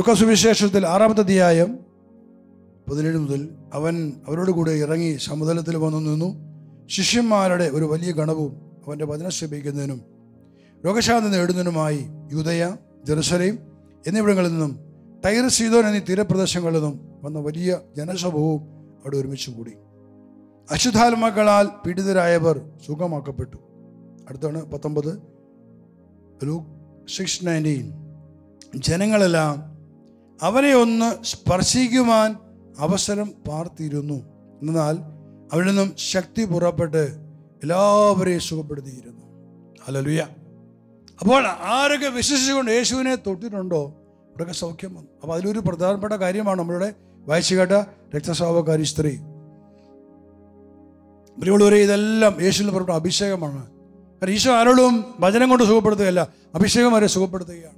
Lucas സുവിശേഷത്തിൽ ആറാമത്തെ അധ്യായം പതിനേഴ് മുതൽ അവൻ അവരോട് കൂടെ ഇറങ്ങി സമുദ്രത്തിൽ വന്നു നിന്നു ശിഷ്യന്മാരുടെ ഒരു വലിയ ഗണവും അവൻ്റെ വചനം ശ്രമിക്കുന്നതിനും രോഗശാന്തി നേടുന്നതിനുമായി യൂതയ ജെറുസലേം എന്നിവിടങ്ങളിൽ നിന്നും ടൈർ സീതോൻ എന്നീ തീരപ്രദേശങ്ങളിൽ നിന്നും വന്ന വലിയ ജനസമൂഹവും അവിടെ ഒരുമിച്ച് കൂടി അശുദ്ധാത്മാക്കളാൽ പീഡിതരായവർ സുഖമാക്കപ്പെട്ടു അടുത്താണ് പത്തൊമ്പത് ലൂക്ക് സിക്സ് നയൻറ്റീൻ ജനങ്ങളെല്ലാം അവനെ ഒന്ന് സ്പർശിക്കുവാൻ അവസരം പാർത്തിയിരുന്നു എന്നാൽ അവിടെ നിന്നും ശക്തി പുറപ്പെട്ട് എല്ലാവരെയും സുഖപ്പെടുത്തിയിരുന്നു അലലുയ അപ്പോൾ ആരൊക്കെ വിശ്വസിച്ചുകൊണ്ട് യേശുവിനെ തൊട്ടിട്ടുണ്ടോ അവരൊക്കെ സൗഖ്യം വന്നു അപ്പോൾ അതിലൊരു പ്രധാനപ്പെട്ട കാര്യമാണ് നമ്മളുടെ വായിച്ചു കേട്ട രക്തസ്രാവക്കാരി സ്ത്രീ പ്രിയമുള്ളവരെ ഇതെല്ലാം യേശുവിന് പുറപ്പെട്ട അഭിഷേകമാണ് കാരണം ഈശോ ആരോടും വചനം കൊണ്ട് സുഖപ്പെടുത്തുകയല്ല അഭിഷേകം വരെ സുഖപ്പെടുത്തുകയാണ്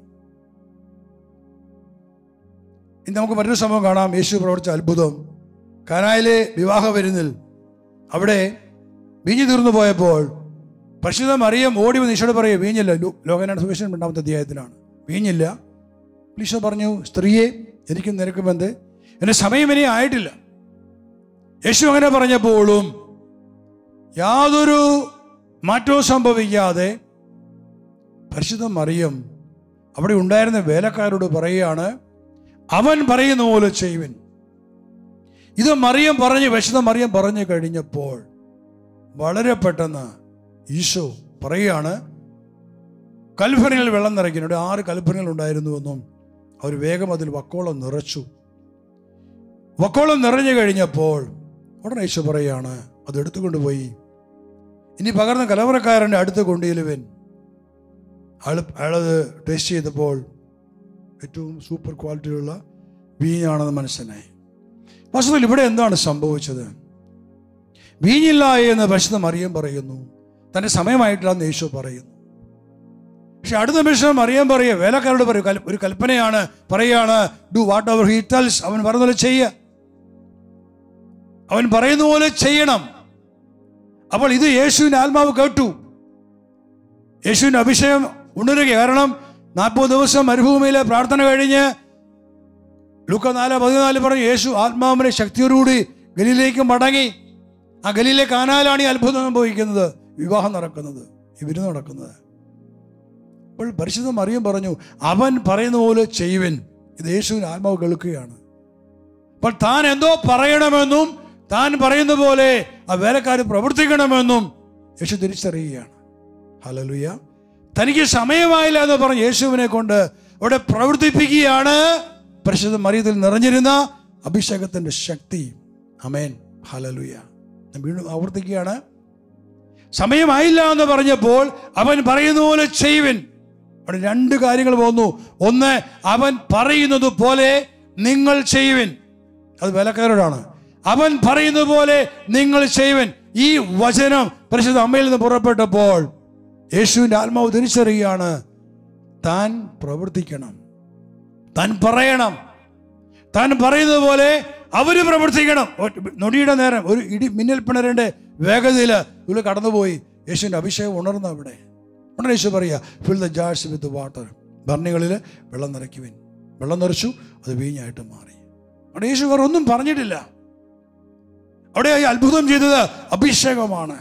ഇനി നമുക്ക് മറ്റൊരു സംഭവം കാണാം യേശു പ്രവർത്തിച്ച അത്ഭുതം കാനായിലെ വിവാഹ വരുന്നിൽ അവിടെ വീഞ്ഞു തീർന്നു പോയപ്പോൾ പരിശുദ്ധ മറിയം ഓടി വന്ന് ഈശോട് പറയുക വീഞ്ഞില്ല ലോ- ലോകനാണ് സുവിശേഷം രണ്ടാമത്തെ അധ്യായത്തിലാണ് വീഞ്ഞില്ല ഈശോ പറഞ്ഞു സ്ത്രീയെ എനിക്കും നിനക്കും എന്ത് എൻ്റെ സമയം ഇനി ആയിട്ടില്ല യേശു അങ്ങനെ പറഞ്ഞപ്പോഴും യാതൊരു മാറ്റവും സംഭവിക്കാതെ പരിശുദ്ധ മറിയം അവിടെ ഉണ്ടായിരുന്ന വേലക്കാരോട് പറയുകയാണ് അവൻ പറയുന്ന പോലെ ചെയ്യുവൻ ഇത് മറിയം പറഞ്ഞ് വിശുദ്ധ മറിയം പറഞ്ഞു കഴിഞ്ഞപ്പോൾ വളരെ പെട്ടെന്ന് ഈശോ പറയുകയാണ് കൽഭരണിയിൽ വെള്ളം നിറയ്ക്കുന്നുണ്ട് ആറ് കൽഭരണികൾ ഉണ്ടായിരുന്നുവെന്നും അവർ വേഗം അതിൽ വക്കോളം നിറച്ചു വക്കോളം നിറഞ്ഞു കഴിഞ്ഞപ്പോൾ ഉടനെ ഈശോ പറയുകയാണ് അത് എടുത്തുകൊണ്ടുപോയി ഇനി പകർന്ന കലവറക്കാരൻ്റെ അടുത്ത് കൊണ്ടുചെല്ലുവൻ അയാൾ അയാളത് ടേസ്റ്റ് ചെയ്തപ്പോൾ ഏറ്റവും സൂപ്പർ ക്വാളിറ്റിയുള്ള വീഞ്ഞാണെന്ന് മനസ്സിലായി വാസ്തവത്തിൽ ഇവിടെ എന്താണ് സംഭവിച്ചത് വീഞ്ഞില്ല എന്ന് പരിശുദ്ധ മറിയം പറയുന്നു തൻ്റെ സമയമായിട്ടില്ലെന്ന് യേശു പറയുന്നു പക്ഷെ അടുത്ത നിമിഷം മറിയം പറയുക വേലക്കാരോട് പറയും കൽ- ഒരു കൽപ്പനയാണ് പറയുകയാണ് do whatever he tells അവൻ പറയുന്ന പോലെ ചെയ്യുക അവൻ പറയുന്ന പോലെ ചെയ്യണം അപ്പോൾ ഇത് യേശുവിൻ്റെ ആത്മാവ് കേട്ടു യേശുവിൻ്റെ അഭിഷേകം ഉണരുക കാരണം നാൽപ്പത് ദിവസം മരുഭൂമിയിലെ പ്രാർത്ഥന കഴിഞ്ഞ് ലൂക്ക നാല് പതിനാല് പറഞ്ഞു യേശു ആത്മാവിനെ ശക്തിയോടുകൂടി ഗലിയിലേക്ക് മടങ്ങി ആ ഗലിയിലെ കാനാലാണ് ഈ അത്ഭുതം സംഭവിക്കുന്നത് വിവാഹം നടക്കുന്നത് ഈ വിരുന്ന് നടക്കുന്നത് അപ്പോൾ പരിശുദ്ധ മറിയം പറഞ്ഞു അവൻ പറയുന്ന പോലെ ചെയ്യുവൻ ഇത് യേശുവിന് ആത്മാവ് കേൾക്കുകയാണ് അപ്പോൾ താൻ എന്തോ പറയണമെന്നും താൻ പറയുന്ന പോലെ ആ വേലക്കാർ പ്രവർത്തിക്കണമെന്നും യേശു തിരിച്ചറിയുകയാണ് ഹലലുയ തനിക്ക് സമയമായില്ല എന്ന് പറഞ്ഞ് യേശുവിനെ കൊണ്ട് അവിടെ പ്രവർത്തിപ്പിക്കുകയാണ് പരിശുദ്ധ മറിയത്തിൽ നിറഞ്ഞിരുന്ന അഭിഷേകത്തിന്റെ ശക്തി അമേൻ ഹലലുയ ഞാൻ വീണ്ടും ആവർത്തിക്കുകയാണ് സമയമായില്ല എന്ന് പറഞ്ഞപ്പോൾ അവൻ പറയുന്ന പോലെ ചെയ്യുവൻ അവിടെ രണ്ട് കാര്യങ്ങൾ പോന്നു ഒന്ന് അവൻ പറയുന്നത് പോലെ നിങ്ങൾ ചെയ്യുവൻ അത് വിലക്കാരോടാണ് അവൻ പറയുന്നത് പോലെ നിങ്ങൾ ചെയ്യുവൻ ഈ വചനം പരിശുദ്ധ അമ്മയിൽ നിന്ന് പുറപ്പെട്ടപ്പോൾ യേശുവിൻ്റെ ആത്മാവ് തിരിച്ചറിയുകയാണ് താൻ പ്രവർത്തിക്കണം താൻ പറയണം താൻ പറയുന്നത് പോലെ അവര് പ്രവർത്തിക്കണം ഒറ്റ- നൊടിയുടെ നേരം ഒരു ഇടി മിന്നൽ പിണരന്റെ വേഗതയിൽ ഇതിൽ കടന്നുപോയി യേശുവിൻ്റെ അഭിഷേകം ഉണർന്നു അവിടെ ഉടനെ യേശു പറയുക fill the jars with water ഭരണികളിൽ വെള്ളം നിറയ്ക്കുവിൻ വെള്ളം നിറച്ചു അത് വീഞ്ഞായിട്ട് മാറി അവിടെ യേശു വേറെ ഒന്നും പറഞ്ഞിട്ടില്ല അവിടെ ഈ അത്ഭുതം ചെയ്തത് അഭിഷേകമാണ്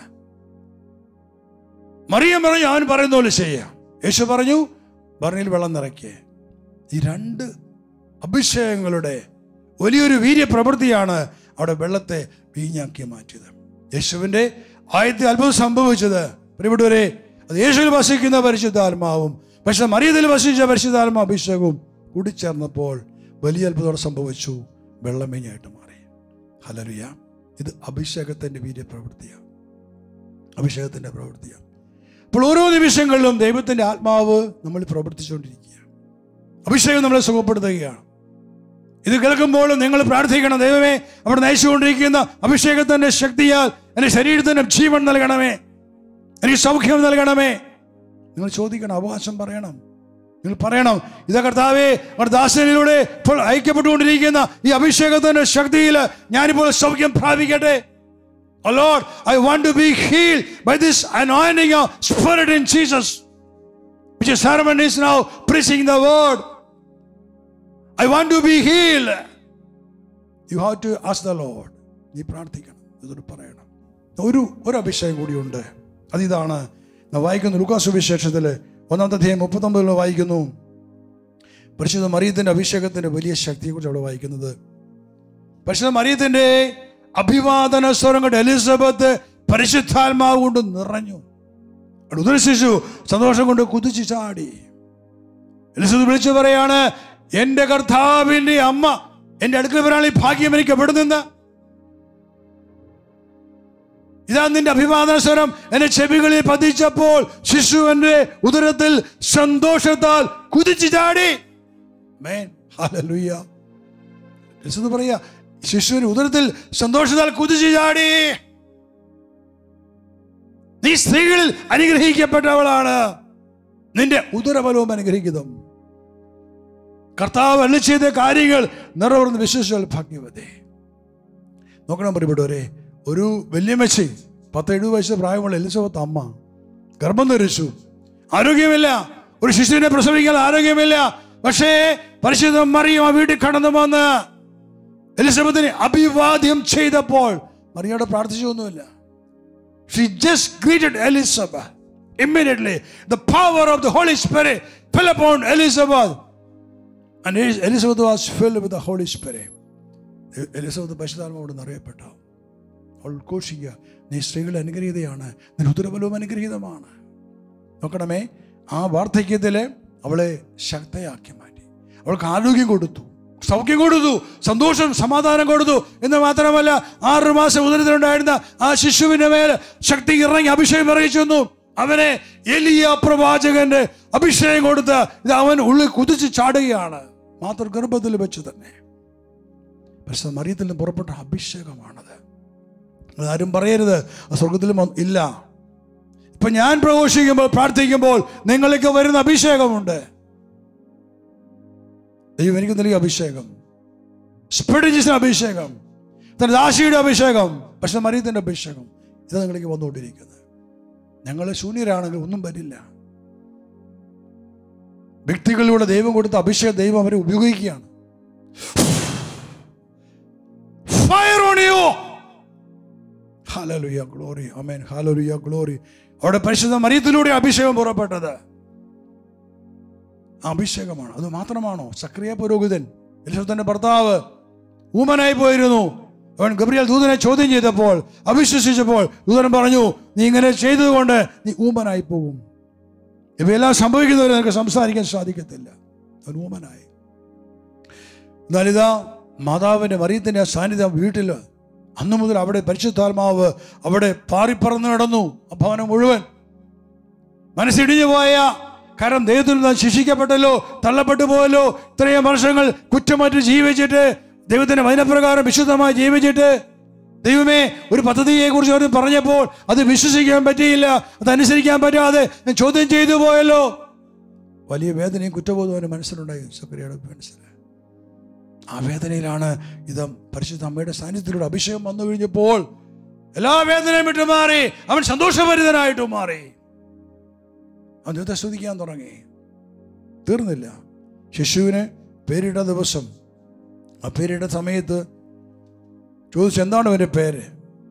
മറിയം പറഞ്ഞു അവൻ പറയുന്ന പോലെ ചെയ്യാം യേശു പറഞ്ഞു ഭരണിയിൽ വെള്ളം നിറയ്ക്കേ ഈ രണ്ട് അഭിഷേകങ്ങളുടെ വലിയൊരു വീര്യപ്രവൃത്തിയാണ് അവിടെ വെള്ളത്തെ വീഞ്ഞാക്കി മാറ്റിയത് യേശുവിൻ്റെ ആദ്യത്തെ അത്ഭുതം സംഭവിച്ചത് പ്രിയപ്പെട്ടവരെ അത് യേശുവിൽ വസിക്കുന്ന പരിശുദ്ധാത്മാവും പക്ഷെ മറിയത്തിൽ വസിച്ച പരിശുദ്ധാത്മാ അഭിഷേകവും കൂടിച്ചേർന്നപ്പോൾ വലിയ അത്ഭുതം സംഭവിച്ചു വെള്ളം വീഞ്ഞായിട്ട് മാറി ഹലലുയ ഇത് അഭിഷേകത്തിൻ്റെ വീര്യപ്രവൃത്തിയാണ് അഭിഷേകത്തിൻ്റെ പ്രവൃത്തിയാണ് അപ്പോൾ ഓരോ നിമിഷങ്ങളിലും ദൈവത്തിൻ്റെ ആത്മാവ് നമ്മൾ പ്രവർത്തിച്ചുകൊണ്ടിരിക്കുകയാണ് അഭിഷേകം നമ്മളെ സുഖപ്പെടുത്തുകയാണ് ഇത് കേൾക്കുമ്പോഴും നിങ്ങൾ പ്രാർത്ഥിക്കണം ദൈവമേ അവിടെ നയിച്ചുകൊണ്ടിരിക്കുന്ന അഭിഷേകത്തിന്റെ ശക്തിയാൽ എൻ്റെ ശരീരത്തിന് ജീവൻ നൽകണമേ എനിക്ക് സൗഖ്യം നൽകണമേ നിങ്ങൾ ചോദിക്കണം അവകാശം പറയണം നിങ്ങൾ പറയണം ഇതാ കർത്താവേ അവർ ദാസനിലൂടെ ഇപ്പോൾ ഐക്യപ്പെട്ടുകൊണ്ടിരിക്കുന്ന ഈ അഭിഷേകത്തിന്റെ ശക്തിയിൽ ഞാനിപ്പോൾ സൗഖ്യം പ്രാപിക്കട്ടെ Oh Lord, I want to be healed by this anointing of Spirit in Jesus. Which is servant is now preaching the word. I want to be heal you have to ask the Lord നീ പ്രാർത്ഥിക്കണം ഇതൊരു പറയണം ഒരു ഒരു അഭിഷേകം കൂടിയുണ്ട് അതിതാണ് നാം വായിക്കുന്നു ലുക്കാസ് സുവിശേഷത്തിൽ ഒന്നാമത്തെ അധ്യായം മുപ്പത്തൊമ്പതിൽ വായിക്കുന്നു പരിശുദ്ധ മറിയത്തിന്റെ അഭിഷേകത്തിന്റെ വലിയ ശക്തിയെക്കുറിച്ച് അവിടെ വായിക്കുന്നത് പരിശുദ്ധ മറിയത്തിന്റെ അഭിവാദന സ്വരം കൊണ്ട് എലിസബത്ത് പരിശുദ്ധാത്മാവ് കൊണ്ട് നിറഞ്ഞു അവിടെ ഉദര ശിശു സന്തോഷം കൊണ്ട് കുതിച്ചു ചാടി എലിസബത്ത് വിളിച്ചു പറയാണ് എന്റെ കർത്താവിന്റെ അമ്മ എന്റെ അടുക്കൽ വരാൻ ഈ ഭാഗ്യം എനിക്ക് എവിടെ നിന്ന് ഇതാ നിന്റെ അഭിവാദന സ്വരം എന്റെ ചെവികളിൽ പതിച്ചപ്പോൾ ശിശു എന്റെ ഉദരത്തിൽ സന്തോഷത്താൽ കുതിച്ചു ചാടി മേൻ ഹല്ലേലൂയ യേശു പറയാ ശിശുവിന്റെ ഉദരത്തിൽ സന്തോഷത്താൽ കുതിച്ചു ചാടി നീ സ്ത്രീകളിൽ അനുഗ്രഹിക്കപ്പെട്ടവളാണ് നിന്റെ ഉദരബലവും അനുഗ്രഹിക്കുന്നു കർത്താവ് അല്ല ചെയ്ത കാര്യങ്ങൾ നിറവർന്ന് വിശ്വസിച്ചാൽ ഭാഗ്യവതേ നോക്കണം പ്രിയപ്പെട്ടവരെ ഒരു വല്യമ്മച്ചി പത്ത് എഴുപത് വയസ്സ് പ്രായമുള്ള എലിസബത്ത് അമ്മ ഗർഭം ധരിച്ചു ആരോഗ്യമില്ല ഒരു ശിശുവിനെ പ്രസവിക്കാൻ ആരോഗ്യമില്ല പക്ഷേ പരിശുദ്ധ മറിയം ആ വീട്ടിൽ കടന്നു വന്ന് എലിസബത്തിനെ അഭിവാദ്യം ചെയ്തപ്പോൾ മറിയോട് പ്രാർത്ഥിച്ചൊന്നുമില്ല She just greeted Elizabeth. Immediately, the power of the Holy Spirit fell upon Elizabeth. And Elizabeth was filled with the Holy Spirit. Elizabeth പരിശുദ്ധാത്മാവോട് നിറയപ്പെട്ടു അവൾ ഉദ്ഘോഷിക്കുക നീ സ്ത്രീകളുടെ അനുഗ്രഹീതയാണ് നിന്റെ ഉദരബലവും അനുഗ്രഹീതമാണ് നോക്കണമേ ആ വാർദ്ധക്യത്തിൽ അവളെ ശക്തയാക്കി മാറ്റി അവൾക്ക് ആരോഗ്യം കൊടുത്തു സൗഖ്യം കൊടുത്തു സന്തോഷം സമാധാനം കൊടുത്തു എന്ന് മാത്രമല്ല ആറ് മാസം ഉദരത്തിലുണ്ടായിരുന്ന ആ ശിശുവിന്റെ മേൽ ശക്തി ഇറങ്ങി അഭിഷേകം ഇറങ്ങിച്ചു വന്നു അവനെ എലിയ പ്രവാചകന്റെ അഭിഷേകം കൊടുത്ത് ഇത് അവൻ ഉള്ളിൽ കുതിച്ച് ചാടുകയാണ് മാതൃ ഗർഭത്തിൽ വെച്ച് തന്നെ പക്ഷെ മറിയത്തിൽ നിന്ന് പുറപ്പെട്ട അഭിഷേകമാണത് ആരും പറയരുത് ആ സ്വർഗത്തിലും ഒ- ഇല്ല ഇപ്പൊ ഞാൻ പ്രഘോഷിക്കുമ്പോൾ പ്രാർത്ഥിക്കുമ്പോൾ നിങ്ങൾക്ക് വരുന്ന അഭിഷേകമുണ്ട് ദൈവം എനിക്ക് നൽകിയ അഭിഷേകം സ്പിരിറ്റിന്റെ അഭിഷേകം തന്റെ ദാശിയുടെ അഭിഷേകം പക്ഷെ മറിയത്തിന്റെ അഭിഷേകം ഇത് നിങ്ങളിലേക്ക് വന്നുകൊണ്ടിരിക്കുന്നത് ഞങ്ങൾ ശൂന്യരാണെങ്കിൽ ഒന്നും വരില്ല വ്യക്തികളിലൂടെ ദൈവം കൊടുത്ത അഭിഷേകം ദൈവം അവരെ ഉപയോഗിക്കുകയാണ് fire on you hallelujah glory amen hallelujah glory അവിടെ പരിശുദ്ധ മറിയത്തിലൂടെ അഭിഷേകം പുറപ്പെട്ടത് ആ അഭിഷേകമാണ് അത് മാത്രമാണോ സക്രിയ പുരോഹിതൻ എലിസബത്തിന്റെ ഭർത്താവ് ഊമനായി പോയിരുന്നു അവൻ ഗബ്രിയൽ ദൂതനെ ചോദ്യം ചെയ്തപ്പോൾ അവിശ്വസിച്ചപ്പോൾ ദൂതൻ പറഞ്ഞു നീ ഇങ്ങനെ ചെയ്തതുകൊണ്ട് നീ ഊമനായി പോകും ഇവയെല്ലാം സംഭവിക്കുന്നവരെ നിനക്ക് സംസാരിക്കാൻ സാധിക്കത്തില്ല അവൻ ഊമനായി എന്നാലിതാ മാതാവിന്റെ മറിയത്തിന്റെ ആ സാന്നിധ്യം വീട്ടിൽ അന്നു മുതൽ അവിടെ പരിശുദ്ധാത്മാവ് അവിടെ പാറിപ്പറന്ന് നടന്നു ആ ഭവനം മുഴുവൻ മനസ്സിടിഞ്ഞു പോയ കാരണം ദൈവത്തിൽ നിന്ന് ശിക്ഷിക്കപ്പെട്ടല്ലോ തള്ളപ്പെട്ടു പോയല്ലോ ഇത്രയും വർഷങ്ങൾ കുറ്റമറ്റ് ജീവിച്ചിട്ട് ദൈവത്തിന്റെ വചനപ്രകാരം വിശുദ്ധമായി ജീവിച്ചിട്ട് ദൈവമേ ഒരു പദ്ധതിയെ കുറിച്ച് അവർ പറഞ്ഞപ്പോൾ അത് വിശ്വസിക്കാൻ പറ്റിയില്ല അത് അനുസരിക്കാൻ പറ്റാതെ ഞാൻ ചോദ്യം ചെയ്തു പോയല്ലോ വലിയ വേദനയും കുറ്റബോധവും അവന് മനസ്സിലുണ്ടായി സക്രിയയുടെ മനസ്സിൽ ആ വേദനയിലാണ് ഇത് പരിശുദ്ധ അമ്മയുടെ സാന്നിധ്യത്തിലൂടെ അഭിഷേകം വന്നു കഴിഞ്ഞപ്പോൾ എല്ലാ വേദനയും വിട്ടു മാറി അവൻ സന്തോഷഭരിതനായിട്ട് മാറി അവൻ ദൈവത്തെ സ്തുതിക്കാൻ തുടങ്ങി തീർന്നില്ല ശിശുവിന് പേരിട്ട ദിവസം ആ പേരിട്ട സമയത്ത് ചോദിച്ചു എന്താണ് അവൻ്റെ പേര്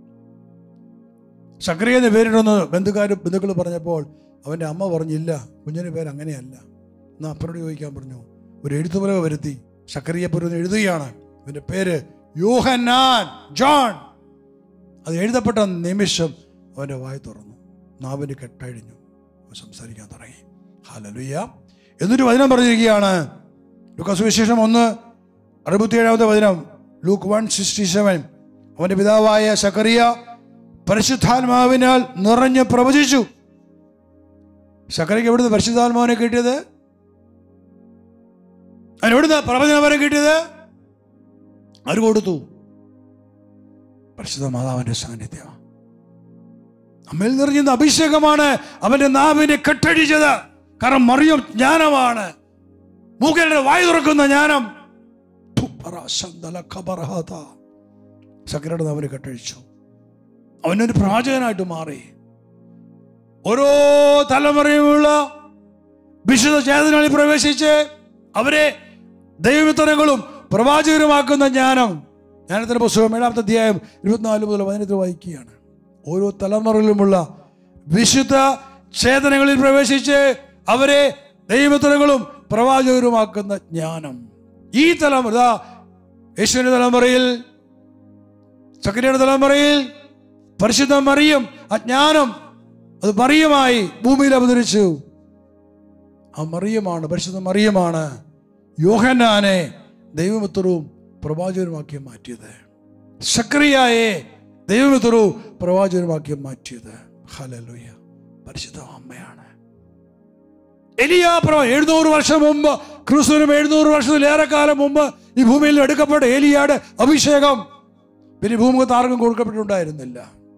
സക്രിയ എന്ന് പേരിടുന്ന ബന്ധുക്കാർ ബന്ധുക്കൾ പറഞ്ഞപ്പോൾ അവൻ്റെ അമ്മ പറഞ്ഞില്ല കുഞ്ഞിൻ്റെ പേര് അങ്ങനെയല്ല എന്നാൽ അപ്പനോട് ചോദിക്കാൻ പറഞ്ഞു ഒരു എഴുത്തുപലക വരുത്തി സക്രിയ പുരുന്ന് എഴുതുകയാണ് അവൻ്റെ പേര് യോഹന്നാൻ ജോൺ അത് എഴുതപ്പെട്ട നിമിഷം അവൻ്റെ വായ തുറന്നു നാവിന് കെട്ടഴിഞ്ഞു അവൻ സംസാരിക്കാൻ തുടങ്ങി ഹാലലുയ്യ എന്നിട്ട് വചനം പറഞ്ഞിരിക്കുകയാണ് ലുക്കാസ് വിശേഷം ഒന്ന് അറുപത്തിയേഴാമത്തെ വചനം ലൂക്ക് വൺ സിക്സ്റ്റി സെവൻ അവൻ്റെ പിതാവായ സക്കറിയ പരിശുദ്ധാത്മാവിനാൽ നിറഞ്ഞ് പ്രവചിച്ചു സക്കറിക്ക് എവിടുന്ന് പരിശുദ്ധാത്മാവിനെ കിട്ടിയത് അവൻ എവിടുന്ന് പ്രവചനം വരെ കിട്ടിയത് ആര് കൊടുത്തു പരിശുദ്ധ മാതാവിന്റെ സാന്നിധ്യം അമ്മയിൽ നിറഞ്ഞുന്ന അഭിഷേകമാണ് അവന്റെ നാവിനെ കെട്ടടിച്ചത് കാരണം മറിയം ജ്ഞാനമാണ് മൂക്കരുടെ വായു തുറക്കുന്ന ജ്ഞാനം തുപ്പറ ശന്തല ഖബറഹാത. സക്കരയുടെ നാവിനെ കെട്ടഴിച്ചു അവനൊരു പ്രവാചകനായിട്ട് മാറി ഓരോ തലമുറയുമുള്ള വിശുദ്ധ ചേതനകളിൽ പ്രവേശിച്ച് അവരെ ദൈവവിത്തരങ്ങളും പ്രവാചകരുമാക്കുന്ന ജ്ഞാനം ജ്ഞാനത്തിന്റെ പുസ്തകം ഏഴാമത്തെ അധ്യായം ഇരുപത്തിനാല് മുതൽ പതിനെട്ട് വായിക്കുകയാണ് ഓരോ തലമുറയിലുമുള്ള വിശുദ്ധ ചേതനങ്ങളിൽ പ്രവേശിച്ച് അവരെ ദൈവത്തരങ്ങളും പ്രവാചകരുമാക്കുന്ന ജ്ഞാനം ഈ തലമുറ ദാ യേശുവിന്റെ തലമുറയിൽ ചക്രയുടെ തലമുറയിൽ പരിശുദ്ധ മറിയം ആ ജ്ഞാനം അത് മറിയമായി ഭൂമിയിൽ അവതരിച്ചു ആ മറിയമാണ് പരിശുദ്ധ മറിയമാണ് യോഹന്നാനെ ദൈവമിത്രവും പ്രവാചകരുമാക്കി മാറ്റിയത് സക്രിയായെ ദൈവമിത്രവും പ്രവാചകരുമാക്കി മാറ്റിയത് ഹലലുയ പരിശുദ്ധ അമ്മയാണ് എലിയ പ്രവ എഴുന്നൂറ് വർഷം മുമ്പ് ക്രിസ്തുവിനും എഴുന്നൂറ് വർഷത്തിലേറെ കാലം മുമ്പ് ഈ ഭൂമിയിൽ എടുക്കപ്പെട്ട ഏലിയാടെ അഭിഷേകം പിന്നെ ഭൂമുഖത്ത് ആർക്കും കൊടുക്കപ്പെട്ടിട്ടുണ്ടായിരുന്നില്ല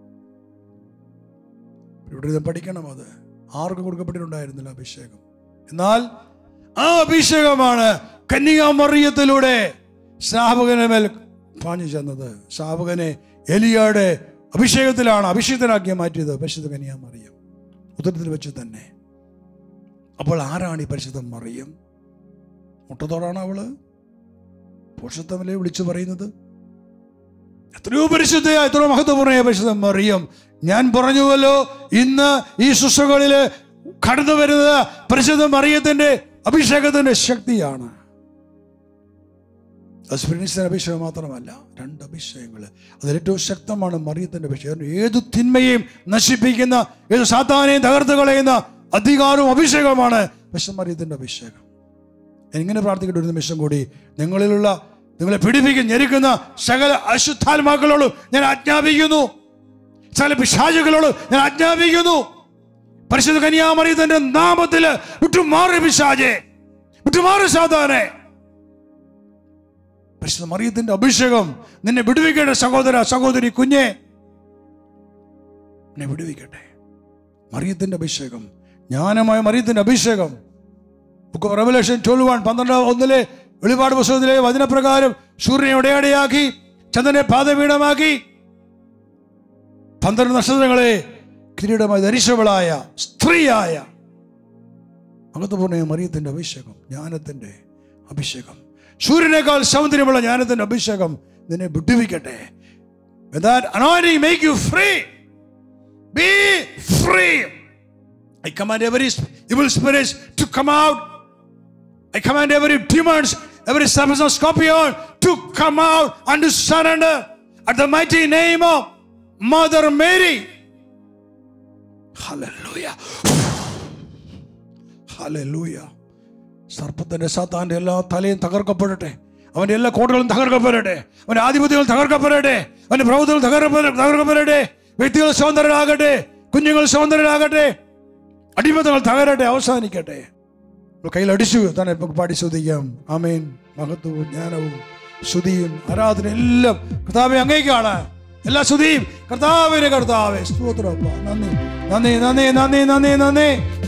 ഇവിടെ ഇത് പഠിക്കണം അത് ആർക്കും കൊടുക്കപ്പെട്ടിട്ടുണ്ടായിരുന്നില്ല അഭിഷേകം എന്നാൽ ആ അഭിഷേകമാണ് കന്യാമറിയത്തിലൂടെ ശ്രാപകനെ മേൽ പാഞ്ഞു ചെന്നത് ശ്രാപകനെ എലിയാടെ അഭിഷേകത്തിലാണ് അഭിഷേകത്തിനാക്കി മാറ്റിയത് പരിശുദ്ധ കന്യാമറിയം ഉത്തരത്തിൽ വെച്ച് തന്നെ അപ്പോൾ ആരാണ് ഈ പരിശുദ്ധ മറിയം മുട്ടത്തോടാണ് അവള് പുരുഷത്തമലെ വിളിച്ചു പറയുന്നത് എത്രയോ പരിശുദ്ധയായ എത്രയോ മഹത്വപൂർണ്ണയായ പരിശുദ്ധ മറിയം ഞാൻ പറഞ്ഞുവല്ലോ ഇന്ന് ഈ ശുശ്രൂഷകളിൽ കടന്നു വരുന്നത് പരിശുദ്ധ മറിയത്തിന്റെ അഭിഷേകത്തിന്റെ ശക്തിയാണ് സ്പിരിറ്റ്സിന്റെ അഭിഷേകം മാത്രമല്ല രണ്ട് അഭിഷേകങ്ങൾ അതിൽ ഏറ്റവും ശക്തമാണ് മറിയത്തിന്റെ അഭിഷേകം ഏതു തിന്മയെയും നശിപ്പിക്കുന്ന ഏത് സാത്താനെയും തകർത്ത് കളയുന്ന അധികാരവും അഭിഷേകമാണ് വിശുദ്ധ മറിയത്തിന്റെ അഭിഷേകം എങ്ങനെ പ്രാർത്ഥിക്കേണ്ട ഒരു നിമിഷം കൂടി നിങ്ങളിലുള്ള നിങ്ങളെ പിടിപ്പിക്കുന്ന ഞെരുക്കുന്ന സകല അശുദ്ധാത്മാക്കളോടും ഞാൻ ആജ്ഞാപിക്കുന്നു സകല പിശാചുകളോട് ഞാൻ ആജ്ഞാപിക്കുന്നു പരിശുദ്ധ കന്യാമറിയത്തിന്റെ നാമത്തില് വിട്ടുമാറി പിശാചെ വിട്ടുമാറി സാധാനെ പരിശുദ്ധ മറിയത്തിന്റെ അഭിഷേകം നിന്നെ വിടുവിക്കേണ്ട സഹോദര സഹോദരി കുഞ്ഞെ എന്നെ വിടുവിക്കട്ടെ മറിയത്തിന്റെ അഭിഷേകം ജ്ഞാനമായ മറിയത്തിന്റെ അഭിഷേകം book of Revelation twelve one പന്ത്രണ്ട് ഒന്നിലെ വെളിപാട് പുസ്തകത്തിലെ വചനപ്രകാരം സൂര്യനെ ഉടയാടയാക്കി ചന്ദ്രനെ പാതപീഠമാക്കി പന്ത്രണ്ട് നക്ഷത്രങ്ങളെ കിരീടമായി ധരിച്ചവളായ സ്ത്രീയായ മഹത്വപൂർണ്ണ മറിയത്തിന്റെ അഭിഷേകം ജ്ഞാനത്തിന്റെ അഭിഷേകം സൂര്യനേക്കാൾ സൗന്ദര്യമുള്ള ജ്ഞാനത്തിന്റെ അഭിഷേകം നിന്നെ വിട്ടുവിക്കട്ടെ That anointing make you free. Be free. I command every evil spirits to come out. I command every demons, every serpent of scorpion to come out and to surrender at the mighty name of Mother Mary. Hallelujah. Hallelujah. സർപ്പത്തിന്റെ സാത്താന്റെ എല്ലാ തലയും തകർക്കപ്പെടട്ടെ അവന്റെ എല്ലാ കോട്ടകളും തകർക്കപ്പെടട്ടെ അവന്റെ ആധിപത്യങ്ങൾ തകർക്കപ്പെടട്ടെ അവന്റെ പ്രഭുത്വങ്ങൾ തകർക്കപ്പെട തകർക്കപ്പെടട്ടെ വ്യക്തികൾ സ്വതന്ത്രരാകട്ടെ കുഞ്ഞുങ്ങൾ സ്വതന്ത്രരാകട്ടെ അടിമത്തങ്ങൾ തകരട്ടെ അവസാനിക്കട്ടെ കയ്യിൽ അടിച്ചു തന്നെ നമുക്ക് പാടി ശ്രദ്ധിക്കാം ആമേൻ മഹത്വവും ജ്ഞാനവും ശ്രുതിയും ആരാധന എല്ലാം കർത്താവെ അങ്ങേക്കാണ് എല്ലാ ശ്രുതിയും കർത്താവിനെ കർത്താവെ സ്തോത്രപ്പ നന്ദി നന്ദി നന്ദി നന്ദി നന്ദി നന്ദി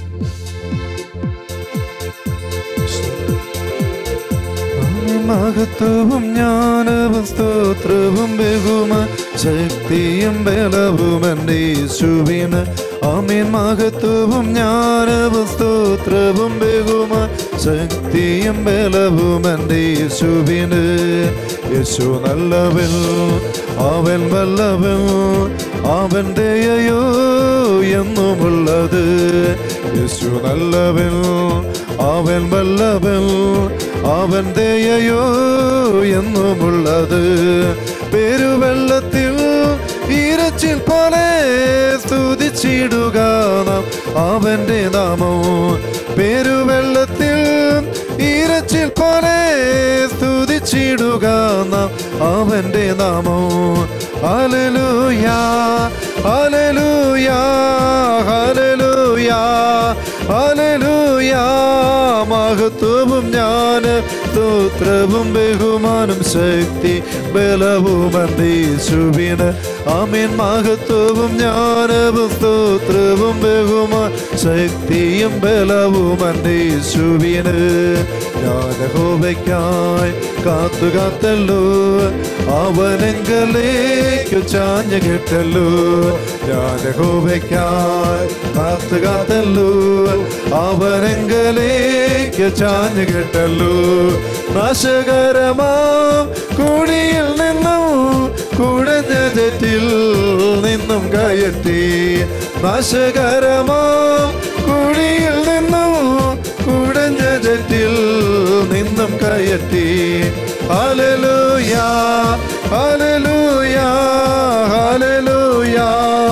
മഹത്വവും ജ്ഞാനവും സ്തോത്രവും ബഹുമ ശക്തിയും ബലവും എൻ്റെ യേശുവിന് ആമീൻ മഹത്വവും ജ്ഞാനവും സ്തോത്രവും ബഹുമ ശക്തിയും ബലവും എൻ്റെ യേശുവിന് യേശു നല്ലവൻ അവൻ വല്ലവൻ അവൻ ദയയോ എന്നുമുള്ളത് യേശു നല്ലവൻ അവൻ വല്ലവൻ അവൻ ദയയോ എന്നുമുള്ളത് പെരുവെള്ളത്തിൽ ഇരച്ചിൽ പോലെ സ്തുതിച്ചിടുക നാം അവന്റെ നാമം പെരുവെള്ളത്തിൽ ഇരച്ചിൽ പോലെ സ്തുതിച്ചിടുക നാം അവന്റെ നാമം ഹല്ലേലൂയാ ഹല്ലേലൂയാ ഹല്ലേലൂയാ ഹല്ലേലൂയാ മഹത്വവും ഞാൻ സ്തോത്രവും ബഹുമാനം ശക്തി ബലവും യേശുവിന് ആമീൻ മഹത്വവും ജ്ഞാനവും സ്തോത്രവും ബഹുമാൻ ശക്തിയും ബലവും യേശുവിന് ഞാൻ ഹോവയ്ക്കായി കാത്തു കാത്തല്ലോ അവനെങ്കലേക്ക് ചാഞ്ഞു കിട്ടല്ലോ ഞാൻ ഹോവയ്ക്കായി കാത്തു കാത്തല്ലോ അവനെങ്കലേക്ക് ചാഞ്ഞു കിട്ടല്ലോ നാശകരമാം കുഴിയിൽ നിന്നും കുടഞ്ഞ തെറ്റിൽ നിന്നും കയറ്റി നാശകരമാം കുഴിയിൽ നിന്നും കുടഞ്ഞ തെറ്റിൽ നിന്നും കയറ്റി ഹല്ലേലൂയാ ഹല്ലേലൂയാ ഹല്ലേലൂയാ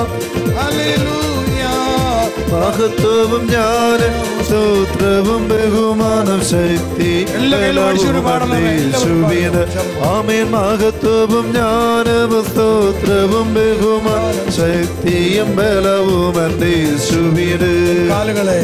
ഹല്ലേലൂയ മഹത്വവും ജ്ഞാനം സ്തോത്രവും ബഹുമാനം ശക്തി എല്ലാ കൈയിലും അടിച്ചൊരു പാടണം. എല്ലാവരും യേശുവിന് ആമേൻ മഹത്വവും ജ്ഞാനവും സ്തോത്രവും ബഹുമാനം ശക്തിയും ബലവും എൻ്റെ യേശുവിന് കാലുകളെ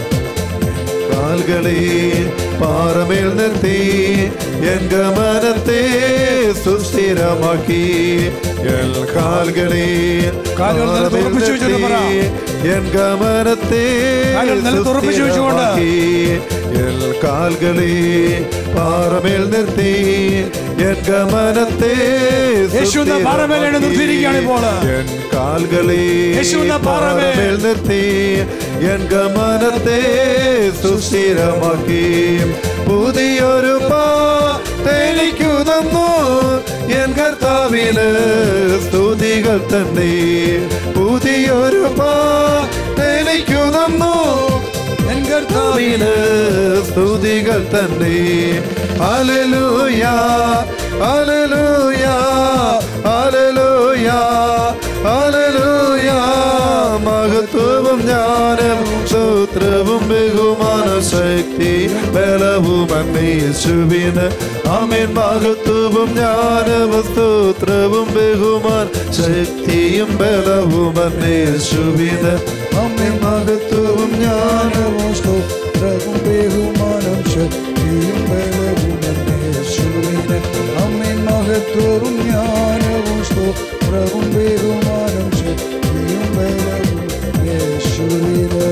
കാൽകളെ പാറമേൽ നിർത്തി എൻ ഗമനത്തെ സുസ്ഥിരമാക്കി എൽ കാൽകളെ കാലുകൾ നിലത്ത് പാറമേൽ ഉറപ്പിച്ച് വെച്ചിട്ട് പറ. നിർത്തി എൻ ഗമനത്തെ കാലുകൾ നിലത്ത് ഉറപ്പിച്ച് വെച്ചുകൊണ്ട്. സുസ്ഥിരമാക്കി എൽ കാൽകളെ പാറമേൽ നിർത്തി എൻ ഗമനത്തെ യേശു എന്ന പാറമേലാണ് നിർത്തിയിരിക്കുകയാണ് ഇപ്പോൾ. എൻ കാൽകളെ യേശു എന്ന പാറമേൽ പാറമേൽ നിർത്തി എൻ ഗമനത്തെ സുസ്ഥിരമാക്കി പുതിയൊരു പാട്ടേലിക്കു തന്നു എൻ കർത്താവിന് സ്തുതികൾ തന്നെ പുതിയൊരു പാട്ടേലിക്കു തന്നു എൻ കർത്താവ് കർത്താവിന് സ്തുതികൾ തന്നെ ഹല്ലേലൂയാ ഹല്ലേലൂയാ ഹല്ലേലൂയാ ഹല്ലേലൂയാ മഹത്വവും ജ്ഞാനം സൂത്രവും ബഹുമാന ശക്തി ബലവും അന്വേഷുവിന് ആമേൻ മഹത്വവും ജ്ഞാനവും സ്തോത്രവും ബഹുമാൻ ശക്തിയും ബലവും അന്വേഷുവിന് ആമേൻ മഹത്വവും ജ്ഞാനവും സ്തോത്രവും ബഹുമാനം ശക്തിയും ബലവും യേശുവിന് അമ്മൻ മഹത്വവും ജ്ഞാനവും സ്തോത്രവും ബഹുമാനം ശക്തിയും ബലവും യേശുവിന്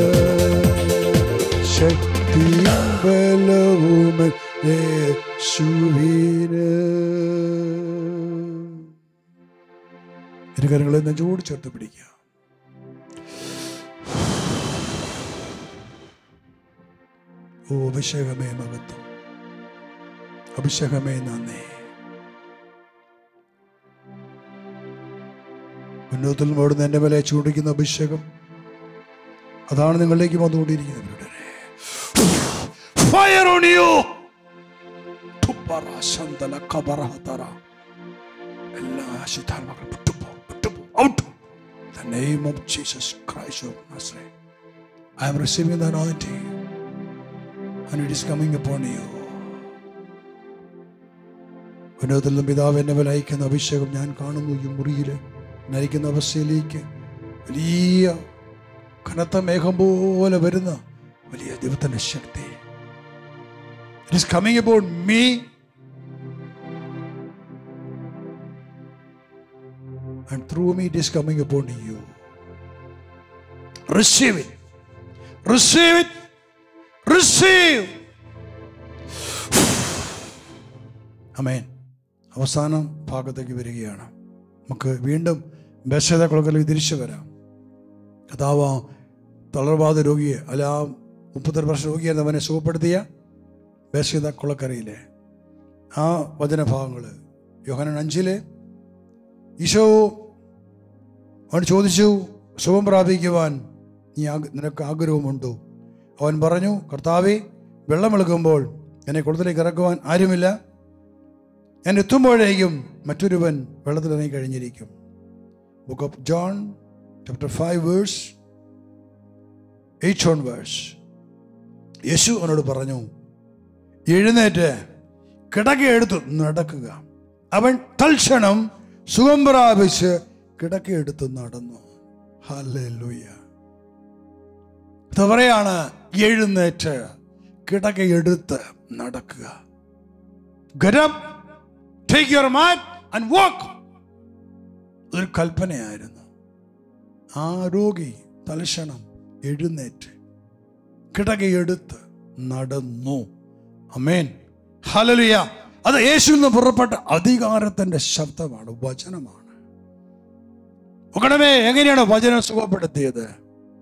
ശക്തിയും ബലവും യേശുവിന് ഇരുകരങ്ങളെ നെഞ്ചോട് ചേർത്ത് പിടിക്കുക ഓ അഭിഷേകമേ മഹത്വം അഭിഷേകമേ നന്ദി മുന്നോത്തിൽ ഓടുന്ന എൻ്റെ മേലെ ചൂടിക്കുന്ന അഭിഷേകം അതാണ് നിങ്ങളിലേക്ക് വന്നുകൊണ്ടിരിക്കുന്നത് ഫയർ ഓൺ യു എല്ലാ അശുദ്ധാത്മാക്കളും വിട്ടുപോ വിട്ടുപോ out The name of Jesus Christ of Nazareth. I am receiving the anointing. and it is coming upon you. ഉന്നതത്തിൽ നിന്നും പിതാവ് എന്നെ മേൽ അയക്കുന്ന അഭിഷേകം ഞാൻ കാണുന്നു ഈ മുറിയിൽ നയിക്കുന്ന അവസ്ഥയിലേക്ക് വലിയ കനത്ത മേഘം പോലെ വരുന്ന വലിയ ദൈവത്തിന്റെ ശക്തി it is coming about me and through me it is coming upon you. Receive it. Receive it. Receive. Amen അവസാനം ഭാഗത്തേക്ക് വരികയാണ് നമുക്ക് വീണ്ടും ബേശത കുളക്കലേക്ക് തിരിച്ചു വരാം കഥാവ് തളർവാദ രോഗിയെ അല്ല ആ മുപ്പത്തൊരു വർഷ രോഗിയായിരുന്നു അവനെ സുഖപ്പെടുത്തിയ ബേശത കുളക്കരയിലെ ആ വചനഭാഗങ്ങൾ യോഹനൻ അഞ്ചിലെ ഈശോ അവൻ ചോദിച്ചു സുഖം പ്രാപിക്കുവാൻ നീ ആഗ്ര- നിനക്ക് ആഗ്രഹമുണ്ടോ അവൻ പറഞ്ഞു കർത്താവെ വെള്ളമെളുക്കുമ്പോൾ എന്നെ കുളത്തിലേക്ക് ഇറക്കുവാൻ ആരുമില്ല ഞാൻ എത്തുമ്പോഴേക്കും മറ്റൊരുവൻ വെള്ളത്തിലിറങ്ങി കഴിഞ്ഞിരിക്കും book of John chapter five verse eight on verse യേശു അവനോട് പറഞ്ഞു എഴുന്നേറ്റ് കിടക്കയെടുത്ത് നടക്കുക അവൻ തൽക്ഷണം സുഖം പ്രാപിച്ച് കിടക്കയെടുത്ത് നടന്നു ഹല്ലേലൂയ ഇത് പറയാണ് എഴുന്നേറ്റ് കിടക്കയെടുത്ത് നടക്കുക ഗരം take your mat and walk അതൊരു കൽപ്പനയായിരുന്നു ആ രോഗി തലക്ഷണം എഴുന്നേറ്റ് കിടകയെടുത്ത് നടന്നു അമേൻ ഹലലുയ അത് യേശുവിൽ നിന്ന് പുറപ്പെട്ട അധികാരത്തിന്റെ ശബ്ദമാണ് വചനമാണ് നോക്കണമേ എങ്ങനെയാണ് വചനം സുഖപ്പെടുത്തിയത്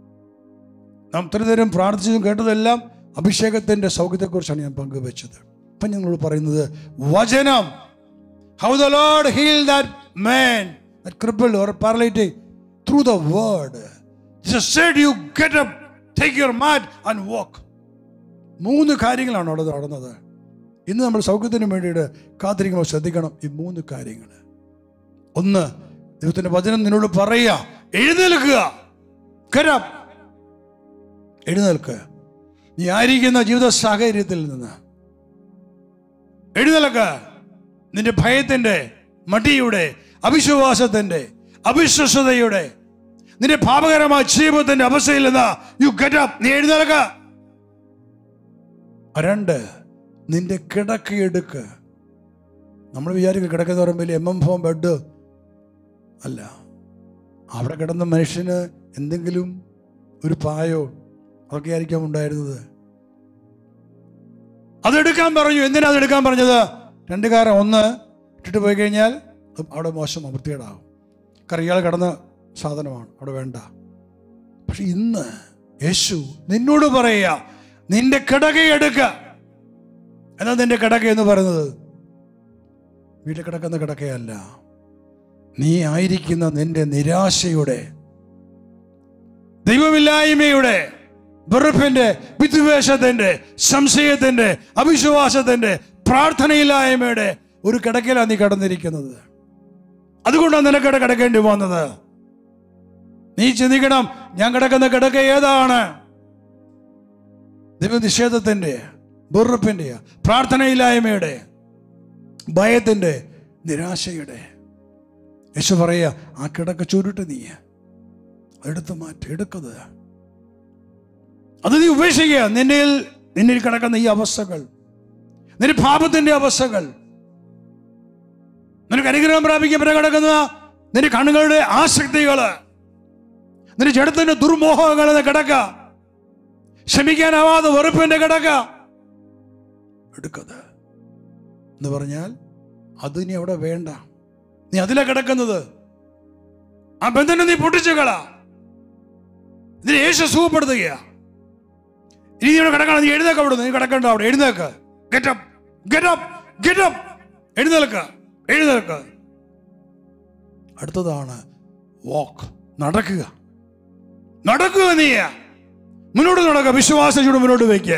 നാം ഇത്രനേരം പ്രാർത്ഥിച്ചതും കേട്ടതെല്ലാം അഭിഷേകത്തിന്റെ സൗഖ്യത്തെക്കുറിച്ചാണ് ഞാൻ പങ്കുവച്ചത് ഇപ്പം ഞങ്ങൾ പറയുന്നത് വചനം how the Lord heal that man that cripple or paralytic through the word said you get up take your mat and walk മൂന്ന് കാര്യങ്ങളാണ് അവിടെ നടന്നത് ഇന്ന് നമ്മൾ സൗഖ്യത്തിന് വേണ്ടിയിട്ട് കാത്തിരിക്കുമ്പോൾ ശ്രദ്ധിക്കണം ഈ മൂന്ന് കാര്യങ്ങൾ ഒന്ന് ദൈവത്തിന്റെ വചനം നിന്നോട് പറയുക എഴുന്നേൽക്കുക Get up. എഴുന്നേൽക്കുക നീ ആയിരിക്കുന്ന ജീവിത സാഹചര്യത്തിൽ നിന്ന് എഴുന്നേൽക്ക നിന്റെ ഭയത്തിന്റെ മടിയുടെ അവിശ്വാസത്തിന്റെ അവിശ്വസതയുടെ നിന്റെ പാപകരമായ ജീവിതത്തിന്റെ അവസ്ഥയിൽ നിന്ന് യു ഗെറ്റ് അപ്പ് നീ എഴുന്നേൽക്ക രണ്ട് നിന്റെ കിടക്കയെടുക്ക് നമ്മൾ വിചാരിക്കും കിടക്കുന്ന പറയുമ്പോൾ എം എം ഫോം ബെഡ് അല്ല അവിടെ കിടന്ന മനുഷ്യന് എന്തെങ്കിലും ഒരു പായോ അതൊക്കെ ആയിരിക്കാം ഉണ്ടായിരുന്നത് അതെടുക്കാൻ പറഞ്ഞു എന്തിനാ അതെടുക്കാൻ പറഞ്ഞത് രണ്ട് കാരണം ഒന്ന് ഇട്ടിട്ട് പോയി കഴിഞ്ഞാൽ അത് അവിടെ മോശം വൃത്തികേടാകും കാരണം ഇയാൾ കിടന്ന സാധനമാണ് അവിടെ വേണ്ട പക്ഷെ ഇന്ന് യേശു നിന്നോട് പറയുക നിന്റെ കിടകയെടുക്ക എന്നാ നിന്റെ കിടക എന്ന് പറയുന്നത് വീട്ടിൽ കിടക്കുന്ന കിടക്കയല്ല നീ ആയിരിക്കുന്ന നിന്റെ നിരാശയുടെ ദൈവമില്ലായ്മയുടെ വെറുപ്പിന്റെ വിദ്വേഷത്തിന്റെ സംശയത്തിന്റെ അവിശ്വാസത്തിന്റെ പ്രാർത്ഥനയില്ലായ്മയുടെ ഒരു കിടക്കയിലാണ് നീ കടന്നിരിക്കുന്നത് അതുകൊണ്ടാണ് നിനക്കടെ കിടക്കേണ്ടി വന്നത് നീ ചിന്തിക്കണം ഞാൻ കിടക്കുന്ന കിടക്ക ഏതാണ് ദൈവനിഷേധത്തിന്റെ വെറുപ്പിന്റെ പ്രാർത്ഥനയില്ലായ്മയുടെ ഭയത്തിന്റെ നിരാശയുടെ യേശു പറയുക ആ കിടക്ക ചുരുട്ട് നീ എടുത്ത് മാറ്റി എടുക്കുന്നത് അത് നീ ഉപേക്ഷിക്കുക നിന്റെ നിന്നിൽ കിടക്കുന്ന ഈ അവസ്ഥകൾ നിന്റെ പാപത്തിന്റെ അവസ്ഥകൾ നിനക്ക് അനുഗ്രഹം പ്രാപിക്കപ്പെട്ട് കിടക്കുന്ന നിന്റെ കണ്ണുകളുടെ ആസക്തികള് നിന്റെ ജഡത്തിന്റെ ദുർമോഹങ്ങൾ എന്ന കിടക്ക ക്ഷമിക്കാനാവാതെ വെറുപ്പിന്റെ കിടക്ക എടുക്കത് എന്ന് പറഞ്ഞാൽ അത് ഇനി അവിടെ വേണ്ട നീ അതിലാ കിടക്കുന്നത് ആ ബന്ധനം നീ പൊട്ടിച്ചു കള ഇതിനെ യേശു സുഖപ്പെടുത്തുക ഇനി നീ ഇവിടെ കിടക്കണം നീ എഴുന്നേക്ക അവിടെ നീ കിടക്കണ്ട അവിടെ എഴുന്നേക്ക് ഗെറ്റപ്പ് ഗെറ്റപ്പ് ഗെറ്റപ്പ് എഴുന്നേൽക്ക എഴുന്നേൽക്ക അടുത്തതാണ് വാക്ക് നടക്കുക നടക്കുക നീ മുന്നോട്ട് നടക്കുക വിശ്വാസത്തോടെ മുന്നോട്ട് വയ്ക്കുക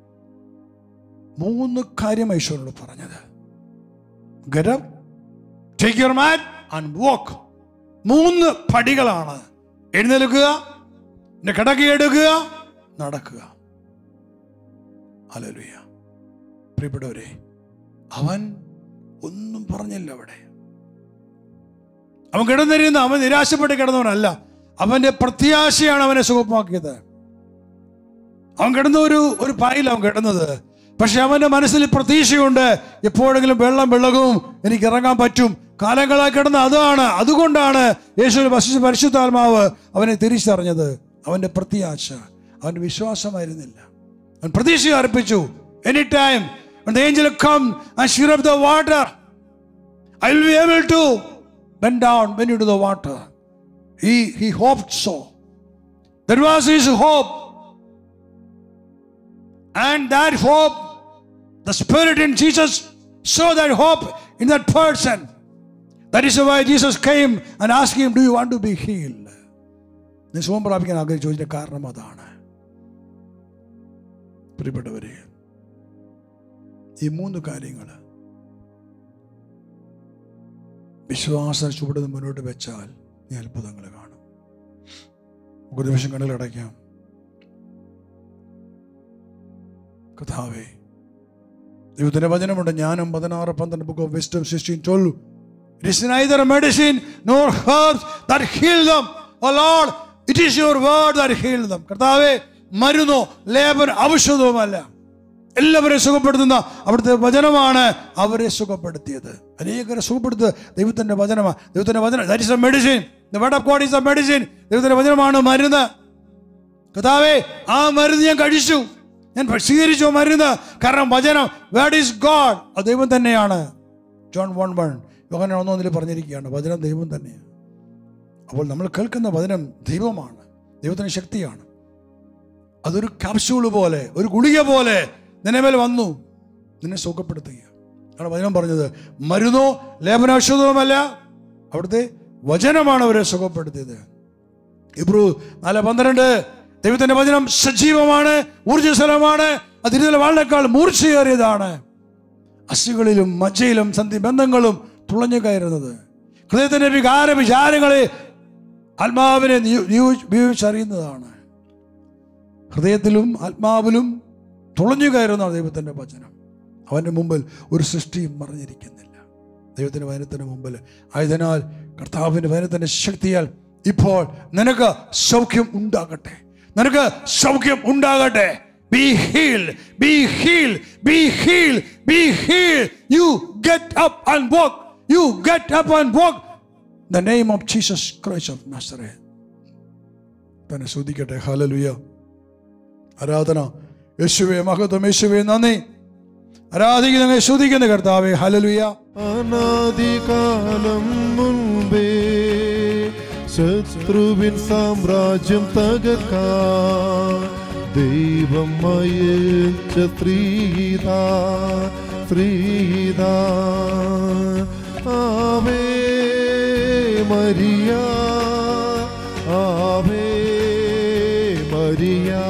മൂന്ന് കാര്യം ഈശോനോട് പറഞ്ഞത് get up take your mat and walk മൂന്ന് പടികളാണ് എഴുന്നേൽക്കുക എന്റെ കിടക്കയെടുക്കുക നടക്കുക അലലുയ പ്രിയപ്പെട്ടവരെ അവൻ ഒന്നും പറഞ്ഞില്ല അവിടെ അവൻ കിടന്നിരുന്ന അവൻ നിരാശപ്പെട്ട് കിടന്നവനല്ല അവന്റെ പ്രത്യാശയാണ് അവനെ സുഖമാക്കിയത് അവൻ കിടന്ന ഒരു ഒരു പായിൽ അവൻ കിടന്നത് പക്ഷെ അവന്റെ മനസ്സിൽ പ്രതീക്ഷയുണ്ട് എപ്പോഴെങ്കിലും വെള്ളം വെള്ളവും എനിക്ക് ഇറങ്ങാൻ പറ്റും കാലങ്ങളായി കിടന്ന അതാണ് അതുകൊണ്ടാണ് യേശു വശിഷ്ഠ പരിശുദ്ധാത്മാവ് അവനെ തിരിച്ചറിഞ്ഞത് അവന്റെ പ്രത്യാശ അവന്റെ വിശ്വാസമായിരുന്നില്ല അവൻ പ്രതീക്ഷ അർപ്പിച്ചു any time angel come and stir of the water I will be able to bend down when you do the water. He, he hoped so. That was his hope. And that hope, the Spirit in Jesus saw that hope in that person. That is why Jesus came and asked him, Do you want to be healed? നീ സുഖം പ്രാപിക്കാൻ ആഗ്രഹിച്ചു ചോദിച്ച കാരണം അതാണ് പ്രിയപ്പെട്ടവരെ ഈ മൂന്ന് കാര്യങ്ങൾ വിശ്വാസം ചുവടുന്ന് മുന്നോട്ട് വെച്ചാൽ നീ അത്ഭുതങ്ങൾ കാണും ഒരു നിമിഷം കണ്ണിലടയ്ക്കാം കഥാവേ ദൈവത്തിന്റെ വചനമുണ്ട് ജ്ഞാനം പതിനാറ് പന്ത്രണ്ട് book of Wisdom sixteen twelve it is neither medicine nor herbs that heal them O Lord it is your word that heal them കർത്താവേ മരുന്നോ ലേപൻ ഔഷധവുമല്ല എല്ലാവരെയും സുഖപ്പെടുത്തുന്ന അവിടുത്തെ വചനമാണ് അവരെ സുഖപ്പെടുത്തിയത് അനേകരെ സുഖപ്പെടുത്തുക ദൈവത്തിന്റെ വചനമാണ് ദൈവത്തിന്റെ വചനം that is a medicine the word of God is a medicine ദൈവത്തിന്റെ വചനമാണ് മരുന്ന് കഥാവേ ആ മരുന്ന് ഞാൻ കഴിച്ചു ഞാൻ സ്വീകരിച്ചു ആ മരുന്ന് കാരണം വചനം വേർഡ് ഈസ് ഗോഡ് അത് ദൈവം തന്നെയാണ് ജോൺ വൺ വൺ യോഹന ഒന്നൊന്നിൽ പറഞ്ഞിരിക്കുകയാണ് വചനം ദൈവം തന്നെയാണ് അപ്പോൾ നമ്മൾ കേൾക്കുന്ന വചനം ദൈവമാണ് ദൈവത്തിന് ശക്തിയാണ് അതൊരു ക്യാപ്സ്യൂള് പോലെ ഒരു ഗുളിക പോലെ നിലവിൽ വന്നു നിന്നെ സുഖപ്പെടുത്തുക ആണ് വചനം പറഞ്ഞത് മരുന്നോ ലേപനാക്ഷതവുമല്ല അവിടുത്തെ വചനമാണ് അവരെ സുഖപ്പെടുത്തിയത് ഇബ്രു നാല് പന്ത്രണ്ട് ദൈവത്തിന്റെ വചനം സജീവമാണ് ഊർജ്ജസ്വലമാണ് അതിരുതല വാളിനേക്കാൾ മൂർച്ചയേറിയതാണ് അസ്ഥികളിലും മജ്ജയിലും സന്ധി ബന്ധങ്ങളും തുളഞ്ഞു കയറുന്നത് ഹൃദയത്തിന്റെ വികാര വിചാരങ്ങളെ ആത്മാവിനെ നിയോ- നിയോ- നിയോഗിച്ചറിയുന്നതാണ് ഹൃദയത്തിലും ആത്മാവിലും തുളഞ്ഞു കയറുന്ന ദൈവത്തിന്റെ വചനം അവന്റെ മുമ്പിൽ ഒരു സൃഷ്ടിയും മറിഞ്ഞിരിക്കുന്നില്ല ദൈവത്തിന്റെ വചനത്തിന് മുമ്പിൽ ആയതിനാൽ കർത്താവിന്റെ വചനത്തിന്റെ ശക്തിയാൽ ഇപ്പോൾ നിനക്ക് സൗഖ്യം ഉണ്ടാകട്ടെ നിനക്ക് സൗഖ്യം ഉണ്ടാകട്ടെ be heal be heal be heal be heal you get up and walk you get up and walk the name of Jesus Christ of Nazareth തന്നെ ശ്രദ്ധിക്കട്ടെ ഹലലുയ ആരാധന യേശുവെ മഹത്വം യേശുവെ നന്ദി ആരാധിക്കുന്ന ശ്രദ്ധിക്കുന്ന കർത്താവെ ഹലലുയ അനാദികാലം മുൻപേ ശത്രുവിൻ സാമ്രാജ്യം തകർക്കാൻ ദൈവം അയച്ച ശ്രീത ശ്രീത ആവേ മരിയ ആവേ മരിയ